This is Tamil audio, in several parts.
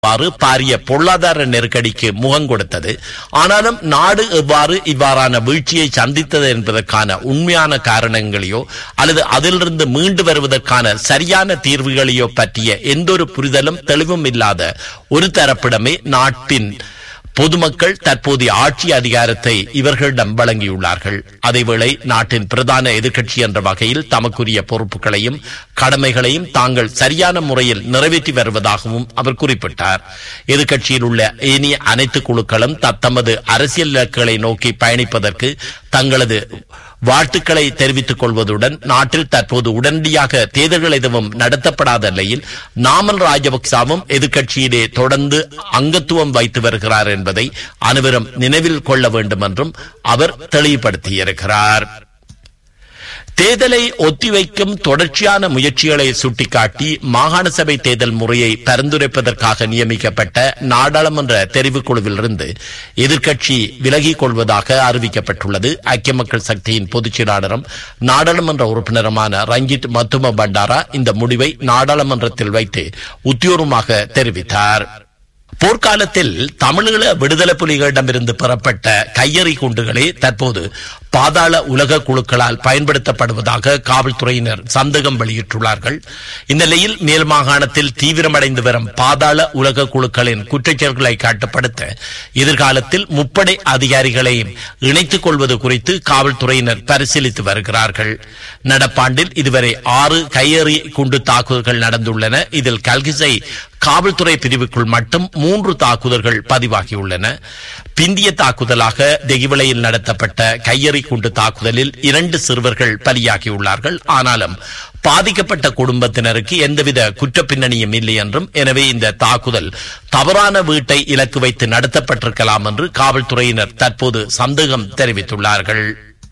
இவ்வாறு பாரிய பொருளாதார நெருக்கடிக்கு முகம் கொடுத்தது ஆனாலும் நாடு எவ்வாறு இவ்வாறான வீழ்ச்சியை சந்தித்தது என்பதற்கான உண்மையான காரணங்களையோ அல்லது அதிலிருந்து மீண்டு வருவதற்கான சரியான தீர்வுகளையோ பற்றிய எந்தொரு புரிதலும் தெளிவும் இல்லாத ஒரு தரப்பிடமே நாட்டின் பொதுமக்கள் தற்போதைய ஆட்சி அதிகாரத்தை இவர்களிடம் வழங்கியுள்ளார்கள் அதேவேளை நாட்டின் பிரதான எதிர்க்கட்சி என்ற வகையில் தமக்குரிய பொறுப்புகளையும் கடமைகளையும் தாங்கள் சரியான முறையில் நிறைவேற்றி வருவதாகவும் அவர் குறிப்பிட்டார் எதிர்க்கட்சியில் உள்ள ஏனைய அனைத்து குழுக்களும் தத்தமது அரசியல் இலக்குகளை நோக்கி பயணிப்பதற்கு தங்களது வாழ்த்துக்களை தெரிவித்துக் கொள்வதுடன் நாட்டில் தற்போது உடனடியாக தேர்தல்கள் எதுவும் நடத்தப்படாத நிலையில் நாமல் ராஜபக்சாவும் எதிர்க்கட்சியிலே தொடர்ந்து அங்கத்துவம் வைத்து வருகிறார் என்பதை அனைவரும் நினைவில் கொள்ள வேண்டும் என்றும் அவர் தெளிவுபடுத்தியிருக்கிறார் தேர்தலை ஒத்திவைக்கும் தொடர்ச்சியான முயற்சிகளை சுட்டிக்காட்டி மாகாண சபை தேர்தல் முறையை பரிந்துரைப்பதற்காக நியமிக்கப்பட்ட நாடாளுமன்ற தெரிவுக்குழுவிலிருந்து எதிர்க்கட்சி விலகிக் கொள்வதாக அறிவிக்கப்பட்டுள்ளது ஐக்கிய மக்கள் சக்தியின் பொதுச் செயலாளரும் நாடாளுமன்ற உறுப்பினருமான ரஞ்சித் மத்தும பண்டாரா இந்த முடிவை நாடாளுமன்றத்தில் வைத்து உத்தியோகமாக தெரிவித்தார் போர்க்காலத்தில் தமிழீழ விடுதலை புலிகளிடமிருந்து பெறப்பட்ட கையெறி குண்டுகளே தற்போது பாதாள உலக குழுக்களால் பயன்படுத்தப்படுவதாக காவல்துறையினர் சந்தேகம் வெளியிட்டுள்ளார்கள் இந்நிலையில் மேல் மாகாணத்தில் தீவிரமடைந்து வரும் பாதாள உலக குழுக்களின் குற்றச்செயல்களை கட்டுப்படுத்த எதிர்காலத்தில் முப்படை அதிகாரிகளையும் இணைத்துக் கொள்வது குறித்து காவல்துறையினர் பரிசீலித்து வருகிறார்கள் நடப்பாண்டில் இதுவரை ஆறு கையெறி குண்டு தாக்குதல்கள் நடந்துள்ளன இதில் கல்கிசை காவல்துறை பிரிவுக்குள் மட்டும் மூன்று தாக்குதல்கள் பதிவாகியுள்ளன பிந்திய தாக்குதலாக தெகிவிளையில் நடத்தப்பட்ட கையெறி குண்டு தாக்குதலில் இரண்டு சிறுவர்கள் பலியாகியுள்ளார்கள் ஆனாலும் பாதிக்கப்பட்ட குடும்பத்தினருக்கு எந்தவித குற்ற பின்னணியும் இல்லை என்றும் எனவே இந்த தாக்குதல் தவறான வீட்டை இலக்கு வைத்து நடத்தப்பட்டிருக்கலாம் என்று காவல்துறையினர் தற்போது சந்தேகம் தெரிவித்துள்ளார்கள்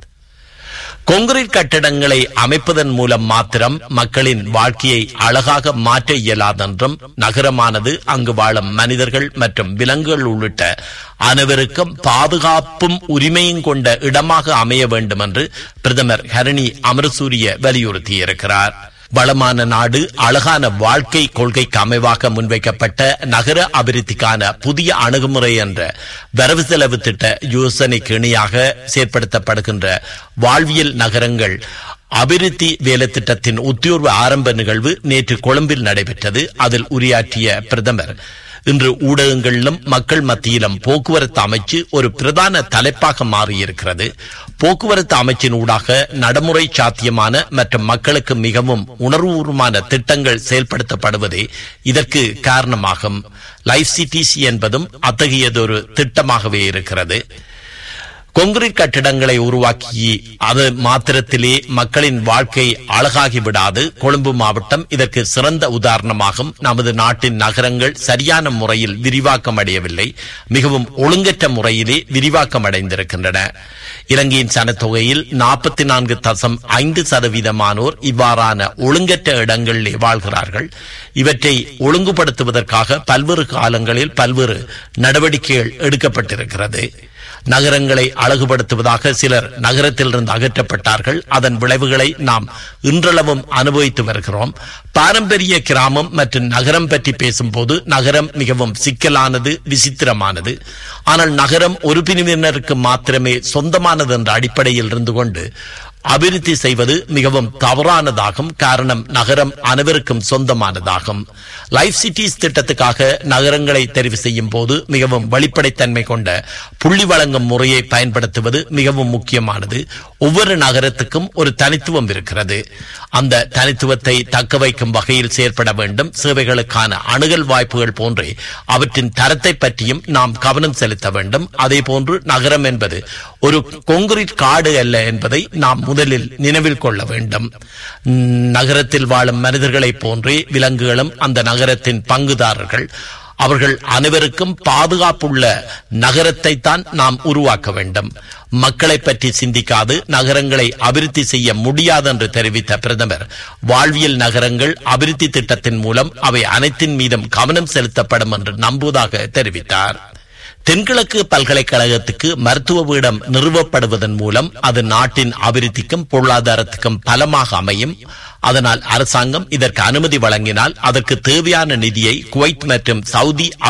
கொங்கிரீட் கட்டடங்களை அமைப்பதன் மூலம் மாத்திரம் மக்களின் வாழ்க்கையை அழகாக மாற்ற இயலாதென்றும் நகரமானது அங்கு வாழும் மனிதர்கள் மற்றும் விலங்குகள் உள்ளிட்ட அனைவருக்கும் பாதுகாப்பும் உரிமையும் கொண்ட இடமாக அமைய வேண்டும் என்று பிரதமர் ஹரணி அமரசூரிய வலியுறுத்தியிருக்கிறார் வளமான நாடு அழகான வாழ்க்கை கொள்கைக்கு அமைவாக முன்வைக்கப்பட்ட நகர அபிவிருத்திக்கான புதிய அணுகுமுறை என்ற வரவு செலவு திட்ட யோசனைக்கு இணையாக செயற்படுத்தப்படுகின்ற வாழ்வியல் நகரங்கள் அபிவிருத்தி வேலை திட்டத்தின் உத்தியோர்வு ஆரம்ப நிகழ்வு நேற்று கொழும்பில் நடைபெற்றது அதில் உரையாற்றிய பிரதமர் இன்று ஊடகங்களிலும் மக்கள் மத்தியிலும் போக்குவரத்து அமைச்சு ஒரு பிரதான தலைப்பாக மாறியிருக்கிறது போக்குவரத்து அமைச்சின் ஊடாக நடைமுறை சாத்தியமான மற்றும் மக்களுக்கு மிகவும் உணர்வுபூர்வமான திட்டங்கள் செயல்படுத்தப்படுவதே இதற்கு காரணமாகும் லைஃப் சிடிசி என்பதும் அத்தகையதொரு திட்டமாகவே இருக்கிறது கொங்கிரீட் கட்டிடங்களை உருவாக்கி அது மாத்திரத்திலே மக்களின் வாழ்க்கை அழகாகி விடாது கொழும்பு மாவட்டம் இதற்கு சிறந்த உதாரணமாகும் நமது நாட்டின் நகரங்கள் சரியான முறையில் விரிவாக்கம் அடையவில்லை மிகவும் ஒழுங்கற்ற முறையிலே விரிவாக்கம் அடைந்திருக்கின்றன இலங்கையின் சனத்தொகையில் நாற்பத்தி நான்கு தசம் ஐந்து சதவீதமானோர் இவ்வாறான ஒழுங்கற்ற இடங்களிலே வாழ்கிறார்கள் இவற்றை ஒழுங்குபடுத்துவதற்காக பல்வேறு காலங்களில் பல்வேறு நடவடிக்கைகள் எடுக்கப்பட்டிருக்கிறது நகரங்களை அழகுபடுத்துவதாக சிலர் நகரத்திலிருந்து அகற்றப்பட்டார்கள் அதன் விளைவுகளை நாம் இன்றளவும் அனுபவித்து வருகிறோம் பாரம்பரிய கிராமம் மற்றும் நகரம் பற்றி பேசும்போது நகரம் மிகவும் சிக்கலானது விசித்திரமானது ஆனால் நகரம் ஒரு பிரிவினருக்கு மாத்திரமே சொந்தமானது என்ற அடிப்படையில் இருந்து கொண்டு அபிவிருத்தி செய்வது மிகவும் தவறானதாகும் காரணம் நகரம் அனைவருக்கும் சொந்தமானதாகும் லைஃப் சிட்டிஸ் திட்டத்துக்காக நகரங்களை தெரிவு செய்யும் போது மிகவும் வெளிப்படைத்தன்மை கொண்ட புள்ளி வழங்கும் முறையை பயன்படுத்துவது மிகவும் முக்கியமானது ஒவ்வொரு நகரத்துக்கும் ஒரு தனித்துவம் இருக்கிறது அந்த தனித்துவத்தை தக்க வைக்கும் வகையில் செயற்பட வேண்டும் சேவைகளுக்கான அணுகல் வாய்ப்புகள் போன்றே அவற்றின் தரத்தை பற்றியும் நாம் கவனம் செலுத்த வேண்டும் அதே போன்று நகரம் என்பது ஒரு கொங்கிரீட் காடு அல்ல என்பதை நாம் முதலில் நினைவில் கொள்ள வேண்டும் நகரத்தில் வாழும் மனிதர்களைப் போன்றே விலங்குகளும் அந்த நகரத்தின் பங்குதாரர்கள் அவர்கள் அனைவருக்கும் பாதுகாப்புள்ள நகரத்தை தான் நாம் உருவாக்க வேண்டும் மக்களை பற்றி சிந்திக்காது நகரங்களை அபிவிருத்தி செய்ய முடியாது என்று தெரிவித்த பிரதமர் வாழ்வியல் நகரங்கள் அபிவிருத்தி திட்டத்தின் மூலம் அவை அனைத்தின் மீதும் கவனம் செலுத்தப்படும் என்று நம்புவதாக தெரிவித்தார் தென்கிழக்கு பல்கலைக்கழகத்துக்கு மருத்துவ பீடம் நிறுவப்படுவதன் மூலம் அது நாட்டின் அபிவிருத்திக்கும் பொருளாதாரத்துக்கும் பலமாக அமையும் அதனால் அரசாங்கம் இதற்கு அனுமதி வழங்கினால் அதற்கு தேவையான நிதியை குவைத் மற்றும் சவுதி